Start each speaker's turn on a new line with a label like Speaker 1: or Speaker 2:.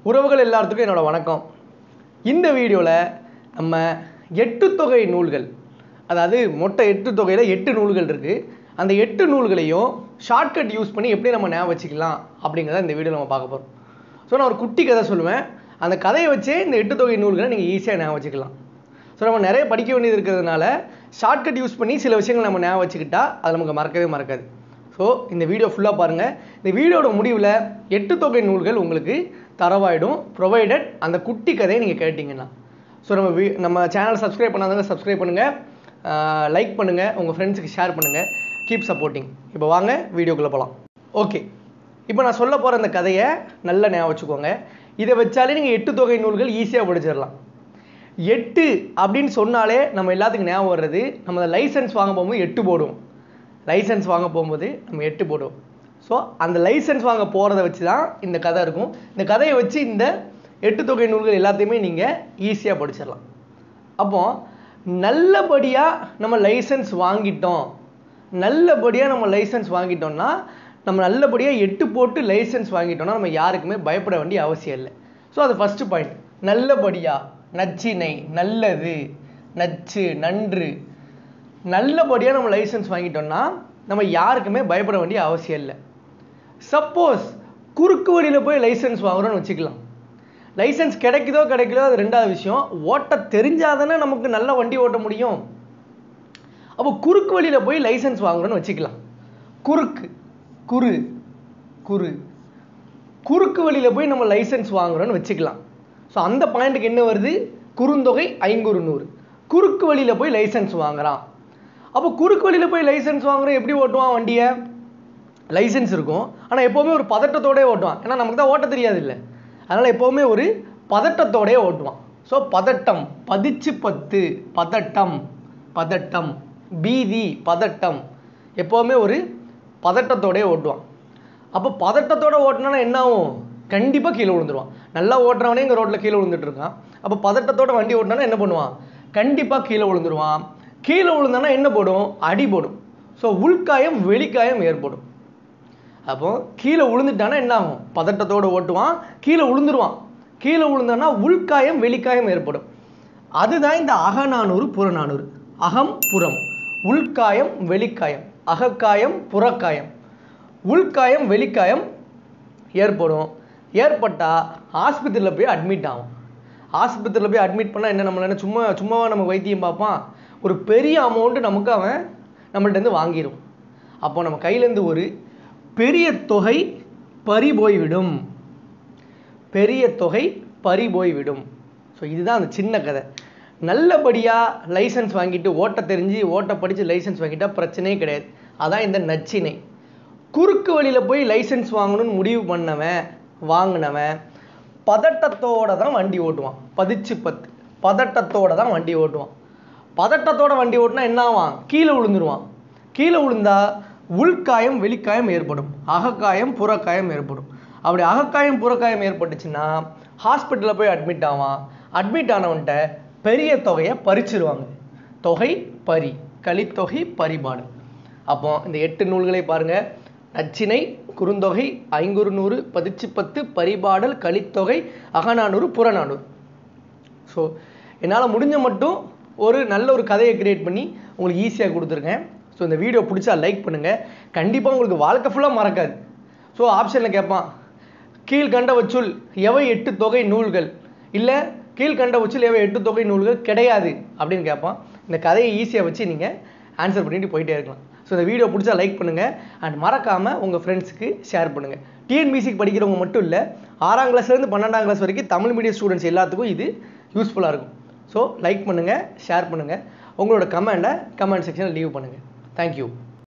Speaker 1: உறவுகள் எல்லாத்துக்கும் என்னோட வணக்கம் இந்த வீடியோவில் நம்ம எட்டு தொகை நூல்கள் அதாவது மொட்டை எட்டு தொகையில் எட்டு நூல்கள் இருக்குது அந்த எட்டு நூல்களையும் ஷார்ட்கட் யூஸ் பண்ணி எப்படி நம்ம ஞாபகம் வச்சுக்கலாம் அப்படிங்கிறத இந்த வீடியோவில் நம்ம பார்க்க போகிறோம் ஸோ நான் ஒரு குட்டி கதை சொல்லுவேன் அந்த கதையை வச்சே இந்த எட்டு தொகை நூல்களை நீங்கள் ஈஸியாக ஞாபகம் வச்சுக்கலாம் ஸோ நம்ம நிறைய படிக்க வேண்டியது இருக்கிறதுனால ஷார்ட்கட் யூஸ் பண்ணி சில விஷயங்கள் நம்ம ஞாபகம் வச்சுக்கிட்டா அது நமக்கு மறக்கவே மறக்காது ஸோ இந்த வீடியோ ஃபுல்லாக பாருங்கள் இந்த வீடியோட முடிவில் எட்டு தொகை நூல்கள் உங்களுக்கு தரவாயிடும் ப்ரொவைடட் அந்த குட்டி கதையை நீங்கள் கேட்டிங்கன்னா ஸோ நம்ம வீ நம்ம சேனல் சப்ஸ்கிரைப் பண்ணாதவங்க சப்ஸ்கிரைப் பண்ணுங்கள் லைக் பண்ணுங்கள் உங்கள் ஃப்ரெண்ட்ஸுக்கு ஷேர் பண்ணுங்கள் கீப் சப்போர்ட்டிங் இப்போ வாங்க வீடியோக்குள்ளே போகலாம் ஓகே இப்போ நான் சொல்ல போகிற அந்த கதையை நல்லா ஞாபகம் வச்சுக்கோங்க இதை வச்சாலே நீங்கள் எட்டு தொகை நூல்கள் ஈஸியாக படிச்சிடலாம் எட்டு அப்படின்னு சொன்னாலே நம்ம எல்லாத்துக்கும் ஞாபகம் வர்றது நம்ம அந்த லைசன்ஸ் வாங்க போகும்போது எட்டு போடுவோம் லைசன்ஸ் வாங்க போகும்போது நம்ம எட்டு போடுவோம் ஸோ அந்த லைசன்ஸ் வாங்க போகிறத வச்சு தான் இந்த கதை இருக்கும் இந்த கதையை வச்சு இந்த எட்டு தொகை நூல்கள் எல்லாத்தையுமே நீங்கள் ஈஸியாக படிச்சிடலாம் அப்போ நல்லபடியாக நம்ம லைசன்ஸ் வாங்கிட்டோம் நல்லபடியாக நம்ம லைசன்ஸ் வாங்கிட்டோம்னா நம்ம நல்லபடியாக எட்டு போட்டு லைசன்ஸ் வாங்கிட்டோம்னா நம்ம யாருக்குமே பயப்பட வேண்டிய அவசியம் இல்லை ஸோ அது ஃபஸ்ட்டு பாயிண்ட் நல்லபடியாக நச்சினை நல்லது நச்சு நன்று நல்லபடியாக நம்ம லைசன்ஸ் வாங்கிட்டோம்னா நம்ம யாருக்குமே பயப்பட வேண்டிய அவசியம் இல்லை சப்போஸ் குறுக்கு வழியில் போய் லைசன்ஸ் வாங்குறோம்னு வச்சுக்கலாம் லைசன்ஸ் கிடைக்குதோ கிடைக்கலோ அது ரெண்டாவது விஷயம் ஓட்ட தெரிஞ்சாதானே நமக்கு நல்ல வண்டி ஓட்ட முடியும் அப்போ குறுக்கு வழியில் போய் லைசன்ஸ் வாங்குறோம்னு வச்சுக்கலாம் குறுக்கு குறு குறு குறுக்கு வழியில் போய் நம்ம லைசன்ஸ் வாங்குறோம்னு வச்சுக்கலாம் ஸோ அந்த பாயிண்ட்டுக்கு என்ன வருது குறுந்தொகை ஐங்குறு நூறு குறுக்கு வழியில் போய் லைசன்ஸ் வாங்குறான் அப்போ குறுக்கு வழியில் போய் லைசன்ஸ் வாங்குறோம் எப்படி ஓட்டுவான் வண்டியை லைசன்ஸ் இருக்கும் ஆனால் எப்போவுமே ஒரு பதட்டத்தோடே ஓட்டுவான் ஏன்னா நமக்கு தான் ஓட்ட தெரியாது இல்லை அதனால் எப்போவுமே ஒரு பதட்டத்தோடே ஓட்டுவான் ஸோ பதட்டம் பதிச்சு பத்து பதட்டம் பதட்டம் பீதி பதட்டம் எப்போவுமே ஒரு பதட்டத்தோடே ஓட்டுவான் அப்போ பதட்டத்தோட ஓட்டினா என்ன ஆகும் கண்டிப்பாக கீழே விழுந்துருவான் நல்லா ஓட்டுறவனே இங்கே ரோட்டில் கீழே விழுந்துட்டு இருக்கான் அப்போ பதட்டத்தோட வண்டி ஓட்டினா என்ன பண்ணுவான் கண்டிப்பாக கீழே விழுந்துருவான் கீழே விழுந்தானா என்ன போடும் அடி போடும் ஸோ உள்காயம் வெளிக்காயம் ஏற்படும் அப்போ கீழே விழுந்துட்டானா என்ன ஆகும் பதட்டத்தோடு ஓட்டுவான் கீழே விழுந்துருவான் கீழே விழுந்தானா உள்காயம் வெளிக்காயம் ஏற்படும் அதுதான் இந்த அகநானூறு புறநானூறு அகம் புறம் உள்காயம் வெளிக்காயம் அகக்காயம் புறக்காயம் உள்காயம் வெளிக்காயம் ஏற்படும் ஏற்பட்டால் ஆஸ்பத்திரியில் போய் அட்மிட் ஆகும் ஆஸ்பத்திரியில் போய் அட்மிட் பண்ணால் என்ன நம்மள என்ன சும்மா சும்மாவா நம்ம வைத்தியம் பார்ப்பான் ஒரு பெரிய அமௌண்ட்டு நமக்கு அவன் நம்மள்ட்டேருந்து வாங்கிடும் அப்போ நம்ம கையிலேருந்து ஒரு பெரிய தொகை பறி போய்விடும் பெரிய தொகை பறி போய்விடும் ஸோ இதுதான் அந்த சின்ன கதை நல்லபடியாக லைசன்ஸ் வாங்கிட்டு ஓட்ட தெரிஞ்சு ஓட்ட படித்து லைசன்ஸ் வாங்கிட்டா பிரச்சனையே கிடையாது அதான் இந்த நச்சினை குறுக்கு வழியில் போய் லைசன்ஸ் வாங்கணும்னு முடிவு பண்ணவன் வாங்கினவன் பதட்டத்தோட தான் வண்டி ஓட்டுவான் பதிச்சு பத்து பதட்டத்தோட தான் வண்டி ஓட்டுவான் பதட்டத்தோட வண்டி ஓட்டினா என்ன ஆவான் கீழே விழுந்துருவான் கீழே விழுந்தா உள்காயம் வெளிக்காயம் ஏற்படும் அகக்காயம் புறக்காயம் ஏற்படும் அப்படி அகக்காயம் புறக்காயம் ஏற்பட்டுச்சுன்னா ஹாஸ்பிட்டலில் போய் அட்மிட் ஆவான் அட்மிட் ஆனவன்ட்ட பெரிய தொகையை பறிச்சிருவாங்க தொகை பறி கலித்தொகை பரிபாடு அப்போ இந்த எட்டு நூல்களை பாருங்க நச்சினை குறுந்தொகை ஐங்குறு நூறு பதிச்சு பத்து பரிபாடல் கலித்தொகை அகநானூறு புறநானூறு ஸோ என்னால் முடிஞ்ச மட்டும் ஒரு நல்ல ஒரு கதையை கிரியேட் பண்ணி உங்களுக்கு ஈஸியாக கொடுத்துருக்கேன் ஸோ இந்த வீடியோ பிடிச்சா லைக் பண்ணுங்கள் கண்டிப்பாக உங்களுக்கு வாழ்க்கை ஃபுல்லாக மறக்காது ஸோ ஆப்ஷனில் கேட்பான் கீழ்கண்ட வச்சுள் எவை எட்டு தொகை நூல்கள் இல்லை கீழ்கண்ட வச்சுள் எவை எட்டு தொகை நூல்கள் கிடையாது அப்படின்னு கேட்பான் இந்த கதையை ஈஸியாக வச்சு நீங்கள் ஆன்சர் பண்ணிட்டு போயிட்டே இருக்கலாம் ஸோ இந்த வீடியோ பிடிச்சா லைக் பண்ணுங்கள் அண்ட் மறக்காமல் உங்கள் ஃப்ரெண்ட்ஸுக்கு ஷேர் பண்ணுங்கள் டிஎன்பிசிக்கு படிக்கிறவங்க மட்டும் இல்லை ஆறாம் கிளாஸ்லேருந்து பன்னெண்டாம் கிளாஸ் வரைக்கும் தமிழ் மீடியம் ஸ்டூடெண்ட்ஸ் எல்லாத்துக்கும் இது யூஸ்ஃபுல்லாக இருக்கும் ஸோ லைக் பண்ணுங்கள் ஷேர் பண்ணுங்கள் உங்களோட கமெண்டை கமெண்ட் செக்ஷனில் லீவ் பண்ணுங்கள் தேங்க்யூ